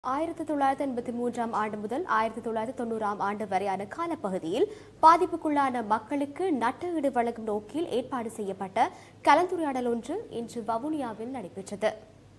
ஆயிரத்தி தொள்ளாயிரத்தி எண்பத்தி மூன்றாம் ஆண்டு முதல் ஆயிரத்தி தொள்ளாயிரத்தி தொண்ணூறாம் ஆண்டு வரையான காலப்பகுதியில் பாதிப்புக்குள்ளான மக்களுக்கு நட்டஈடு வழங்கும் நோக்கில் ஏற்பாடு செய்யப்பட்ட கலந்துரையாடல் ஒன்று இன்று வவுனியாவில் நடைபெற்றது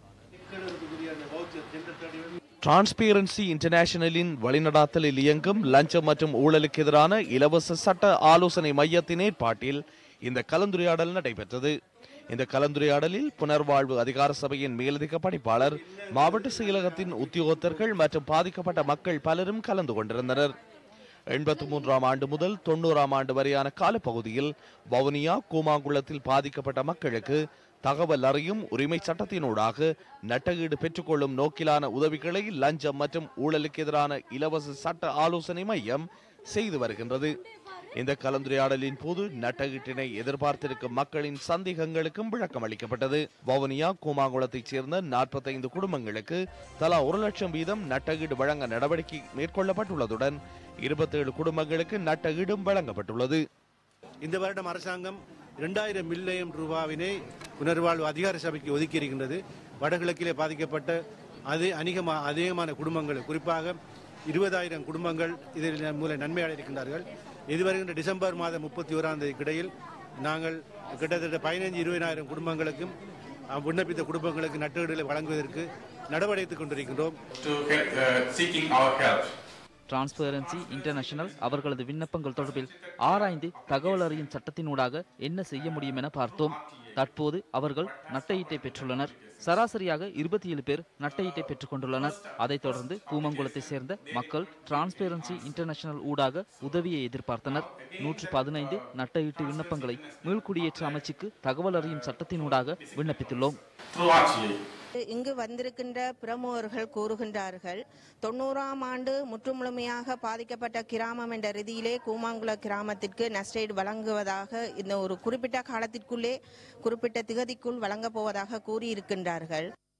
டிரான்ஸ்பேரன்சி இன்டர்நேஷனலின் வழிநடாத்தலில் இயங்கும் லஞ்சம் மற்றும் ஊழலுக்கு எதிரான இலவச சட்ட ஆலோசனை மையத்தின் ஏற்பாட்டில் இந்த கலந்துரையாடல் நடைபெற்றது இந்த கலந்துரையாடலில் புனர்வாழ்வு அதிகார சபையின் மேலதிக பணிப்பாளர் மாவட்ட செயலகத்தின் உத்தியோகத்தர்கள் மற்றும் பாதிக்கப்பட்ட மக்கள் பலரும் கலந்து கொண்டிருந்தனர் எண்பத்தி மூன்றாம் ஆண்டு முதல் தொண்ணூறாம் ஆண்டு வரையான காலப்பகுதியில் வவுனியா கூமாங்குளத்தில் பாதிக்கப்பட்ட மக்களுக்கு தகவல் அறியும் உரிமை சட்டத்தினூடாக நட்டஈடு பெற்றுக்கொள்ளும் நோக்கிலான உதவிகளை லஞ்சம் மற்றும் ஊழலுக்கு எதிரான இலவச சட்ட ஆலோசனை மையம் செய்து வருகின்றது இந்த கலந்துரையாடலின் போது நட்டகீட்டினை எதிர்பார்த்திருக்கும் மக்களின் சந்தேகங்களுக்கும் விளக்கம் அளிக்கப்பட்டது வவுனியா கூமாங்குளத்தைச் சேர்ந்த நாற்பத்தைந்து குடும்பங்களுக்கு தலா ஒரு லட்சம் வீதம் நட்டகீடு வழங்க நடவடிக்கை மேற்கொள்ளப்பட்டுள்ளதுடன் இருபத்தேழு குடும்பங்களுக்கு நட்டகீடும் வழங்கப்பட்டுள்ளது இந்த வருடம் அரசாங்கம் இரண்டாயிரம் மில்லியன் ரூபாவினை புனர்வாழ்வு அதிகார சபைக்கு ஒதுக்கி இருக்கின்றது வடகிழக்கிலே பாதிக்கப்பட்ட அதே அநேகமா அதிகமான குடும்பங்கள் குறிப்பாக இருபதாயிரம் குடும்பங்கள் இதில் மூலம் நன்மை அடைகின்றார்கள் இதுவருகின்ற டிசம்பர் மாதம் முப்பத்தி ஓராம் தேதிக்கு இடையில் நாங்கள் கிட்டத்தட்ட பதினைஞ்சு இருபதாயிரம் குடும்பங்களுக்கும் அஹ், விண்ணப்பித்த குடும்பங்களுக்கு நட்டுகளை வழங்குவதற்கு நடவடித்துக் கொண்டிருக்கின்றோம் to uh, seeking our help. Transparency international அவர்களது விண்ணப்பங்கள் தொடர்பில் ஆராய்ந்து தகவல் அறியும் சட்டத்தினூடாக என்ன செய்ய முடியும் என பார்த்தோம் தற்போது அவர்கள் நட்டஈட்டை பெற்றுள்ளனர் சராசரியாக இருபத்தி ஏழு பேர் நட்டஈட்டை பெற்றுக் கொண்டுள்ளனர் அதைத் தொடர்ந்து கூமங்குளத்தை சேர்ந்த மக்கள் டிரான்ஸ்பரன்சி இன்டர்நேஷனல் ஊடாக உதவியை எதிர்பார்த்தனர் நூற்று பதினைந்து நட்டஈட்டு விண்ணப்பங்களை மீள்குடியேற்ற அமைச்சுக்கு தகவல் அறியும் சட்டத்தினூடாக விண்ணப்பித்துள்ளோம் Through RTA. இங்கு வந்திருக்கின்ற பிரமுகர்கள் கூறுகின்றார்கள் தொண்ணூறாம் ஆண்டு முற்றுமுழுமையாக பாதிக்கப்பட்ட கிராமம் என்ற ரீதியிலே கூமாங்குள கிராமத்திற்கு நஷ்டஈடு வழங்குவதாக இந்த ஒரு குறிப்பிட்ட காலத்திற்குள்ளே குறிப்பிட்ட திகதிக்குள் வழங்கப் போவதாக கூறியிருக்கின்றார்கள்